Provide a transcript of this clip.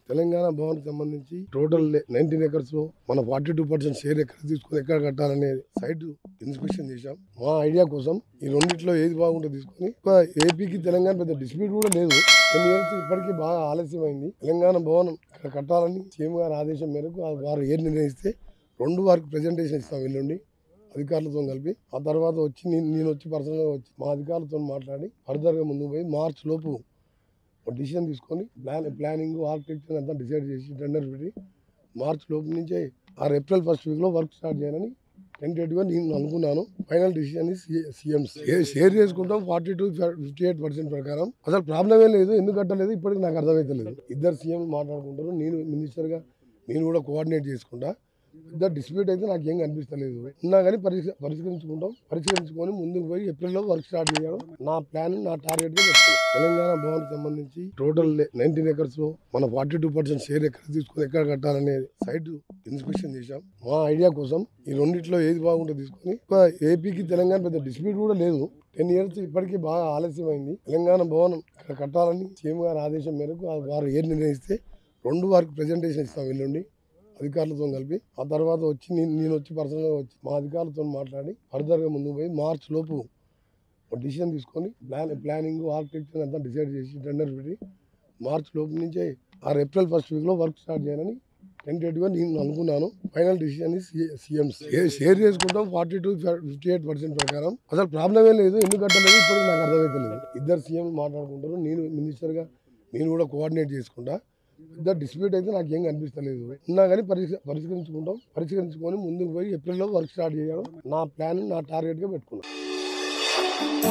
తెలంగాణ భవన్ సంబంధించి total nineteen acres లో మన ఫార్టీ టూ పర్సెంట్ షేర్ ఎక్కడ తీసుకుని ఎక్కడ కట్టాలనే సైట్ ఇన్స్పెక్షన్ చేశాం మా ఐడియా కోసం ఈ రెండిట్లో ఏది బాగుంటుందో తీసుకొని ఇంకా ఏపీకి తెలంగాణ పెద్ద డిస్ప్యూట్ కూడా లేదు టెన్ ఇయర్స్ ఇప్పటికీ బాగా ఆలస్యమైంది తెలంగాణ భవనం ఇక్కడ కట్టాలని సీఎం గారి ఆదేశం మేరకు ఆ వారు ఏది నిర్ణయిస్తే రెండు వారికి ప్రజెంటేషన్ ఇస్తాం ఎల్లుండి అధికారులతో కలిపి ఆ తర్వాత వచ్చి నేను నేను వచ్చి పర్సనల్గా వచ్చి మా అధికారులతో మాట్లాడి ఫర్దర్గా ముందుకు పోయి మార్చ్ లోపు ఒక డిసిషన్ తీసుకొని ప్లాన్ ప్లానింగ్ ఆర్కిటెక్చర్ అంతా డిసైడ్ చేసి టెండర్ పెట్టి మార్చ్ లోపు నుంచే ఆరు ఏప్రిల్ ఫస్ట్ వీక్లో వర్క్ స్టార్ట్ చేయాలని టెంటేటివ్గా నేను అనుకున్నాను ఫైనల్ డిసిషన్ సీఎం షేర్ చేసుకుంటాం forty two fifty eight percent ప్రకారం అసలు ప్రాబ్లమే లేదు ఎందుకు కట్టలేదు ఇప్పటికి నాకు అర్థమవుతలేదు ఇద్దరు సీఎం మాట్లాడుకుంటారు నేను మినిస్టర్గా నేను కూడా కోఆర్డినేట్ చేసుకుంటా పెద్ద డిస్ప్యూట్ అయితే నాకు ఏం కనిపిస్తలేదు ఉన్నా కానీ పరిష్క పరిష్కరించుకుంటాం పరిష్కరించుకొని ముందుకు పోయి ఏప్రిల్లో వర్క్ స్టార్ట్ చేయడం నా ప్లాన్ నా టార్గెట్ గా పెట్టుకున్నాను తెలంగాణ భవన్ సంబంధించి టోటల్ నైన్టీన్ ఎకర్స్ లో మన ఫార్టీ టూ పర్సెంట్ షేర్ ఎక్కడ తీసుకుని ఎక్కడ కట్టాలనే సైట్ ఇన్స్పెక్షన్ చేశాం మా ఐడియా కోసం ఈ రెండిట్లో ఏది బాగుంటుందో తీసుకొని ఇంకా ఏపీకి తెలంగాణ పెద్ద డిస్ప్యూట్ కూడా లేదు టెన్ ఇయర్స్ ఇప్పటికీ బాగా ఆలస్యమైంది తెలంగాణ భవనం ఇక్కడ కట్టాలని సీఎం గారి ఆదేశం మేరకు ఆ వారు ఏది నిర్ణయిస్తే రెండు వారికి ప్రజెంటేషన్ ఇస్తాం ఎల్లుండి అధికారులతో కలిపి ఆ తర్వాత వచ్చి నేను నేను వచ్చి పర్సనల్గా వచ్చి మా అధికారులతో మాట్లాడి ఫర్దర్గా ముందుకు పోయి మార్చ్ లోపు ఒక డిసిషన్ తీసుకొని ప్లాన్ ప్లానింగ్ ఆర్కిటెక్చర్ అంతా డిసైడ్ చేసి టెండర్ పెట్టి మార్చ్ లోపు నుంచే ఆరు ఏప్రిల్ ఫస్ట్ వీక్లో వర్క్ స్టార్ట్ చేయాలని టెంటేటివ్గా నేను అనుకున్నాను ఫైనల్ డిసిషన్ సీఎం షేర్ చేసుకుంటాం forty two fifty eight percent ప్రకారం అసలు ప్రాబ్లమే లేదు ఎందుకు కట్టలేదు ఇప్పటికి నాకు అర్థమవుతలేదు ఇద్దరు సీఎం మాట్లాడుకుంటారు నేను మినిస్టర్గా నేను కూడా కోఆర్డినేట్ చేసుకుంటా పెద్ద డిస్ప్యూట్ అయితే నాకు ఏం కనిపిస్తలేదు ఉన్నా కానీ పరిష్క పరిష్కరించుకుంటాం పరిష్కరించుకొని ముందుకు పోయి ఏప్రిల్లో వర్క్ స్టార్ట్ చేయడం నా ప్లాన్ నా టార్గెట్గా పెట్టుకున్నాను